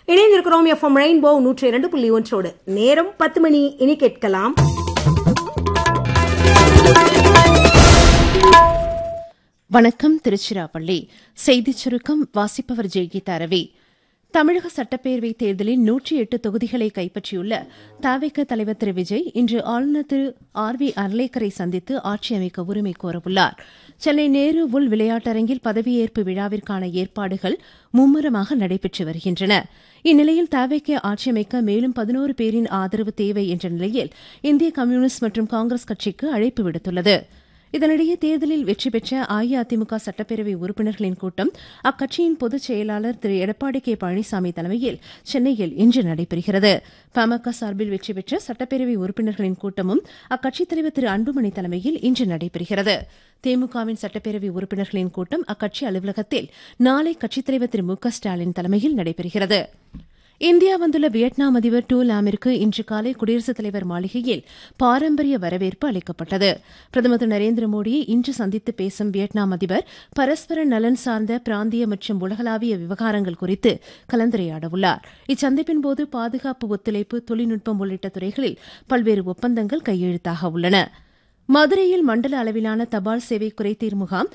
இணைந்திருக்கிறோம் FM rainbow நூற்றி இரண்டு புள்ளி ஒன்றோடு நேரம் பத்து மணி இனி கேட்கலாம் வணக்கம் திருச்சிராப்பள்ளி செய்திச் சுருக்கம் வாசிப்பவர் ஜெய்கீதா ரவி தமிழக சட்டப்பேரவை தேர்தலில் நூற்றி எட்டு தொகுதிகளை கைப்பற்றியுள்ள தவிக தலைவர் திரு விஜய் இன்று ஆளுநர் திரு ஆர் வி அர்லேக்கரை சந்தித்து ஆட்சி அமைக்க உரிமை கோரவுள்ளார் சென்னை நேரு உள் விளையாட்டரங்கில் பதவியேற்பு விழாவிற்கான ஏற்பாடுகள் மும்முரமாக நடைபெற்று வருகின்றன இந்நிலையில் தவிக ஆட்சி அமைக்க மேலும் பதினோரு பேரின் ஆதரவு தேவை என்ற நிலையில் இந்திய கம்யூனிஸ்ட் மற்றும் காங்கிரஸ் கட்சிக்கு அழைப்பு விடுத்துள்ளது இதனிடையே தேர்தலில் வெற்றி பெற்ற அஇஅதிமுக சட்டப்பேரவை உறுப்பினர்களின் கூட்டம் அக்கட்சியின் பொதுச் செயலாளர் திரு எடப்பாடி கே பழனிசாமி தலைமையில் சென்னையில் இன்று நடைபெறுகிறது பாமக சார்பில் வெற்றி பெற்ற சட்டப்பேரவை உறுப்பினர்களின் கூட்டமும் அக்கட்சித் தலைவர் திரு அன்புமணி தலைமையில் இன்று நடைபெறுகிறது திமுகவின் சட்டப்பேரவை உறுப்பினர்களின் கூட்டம் அக்கட்சி அலுவலகத்தில் நாளை கட்சித் தலைவர் திரு மு க ஸ்டாலின் தலைமையில் நடைபெறுகிறது இந்தியா வந்துள்ள வியட்நாம் அதிபர் டூ லாமிற்கு இன்று காலை குடியரசுத் தலைவர் மாளிகையில் பாரம்பரிய வரவேற்பு அளிக்கப்பட்டது பிரதமர் திரு நரேந்திர மோடியை இன்று சந்தித்து பேசும் வியட்நாம் அதிபர் பரஸ்பர நலன் சார்ந்த பிராந்திய மற்றும் உலகளாவிய விவகாரங்கள் குறித்து கலந்துரையாடவுள்ளார் இச்சந்திப்பின் போது பாதுகாப்பு ஒத்துழைப்பு தொழில்நுட்பம் உள்ளிட்ட துறைகளில் பல்வேறு ஒப்பந்தங்கள் கையெழுத்தாக உள்ளன மதுரையில் மண்டல அளவிலான தபால் சேவை குறைதீர் முகாம்